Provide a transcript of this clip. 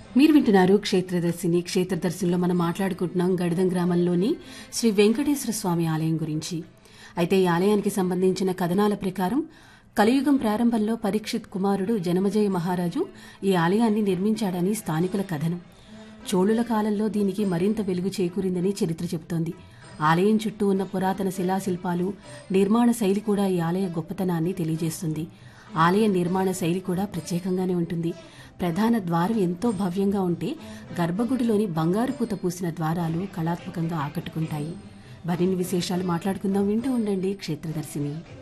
మీరు వింటున్నారు క్షేత్రదర్శిని క్షేత్రదర్శినిలో మనం మాట్లాడుకుంటున్నాం గడిదం గ్రామంలోని శ్రీ వెంకటేశ్వర స్వామి ఆలయం గురించి అయితే ఈ ఆలయానికి సంబంధించిన కథనాల ప్రకారం కలియుగం ప్రారంభంలో పరీక్షిత్ కుమారుడు జనమజయ మహారాజు ఈ ఆలయాన్ని నిర్మించాడని స్థానికుల కథనం చోళుల కాలంలో దీనికి మరింత వెలుగు చేకూరిందని చరిత్ర చెబుతోంది ఆలయం చుట్టూ ఉన్న పురాతన శిలాశిల్పాలు నిర్మాణ శైలి కూడా ఈ ఆలయ గొప్పతనాన్ని తెలియజేస్తుంది ఆలయ నిర్మాణ శైలి కూడా ప్రత్యేకంగానే ఉంటుంది ప్రధాన ద్వారం ఎంతో భవ్యంగా ఉంటే గర్భగుడిలోని బంగారు పూత పూసిన ద్వారాలు కళాత్మకంగా ఆకట్టుకుంటాయి మరిన్ని విశేషాలు మాట్లాడుకుందాం వింటూ ఉండండి క్షేత్రదర్శిని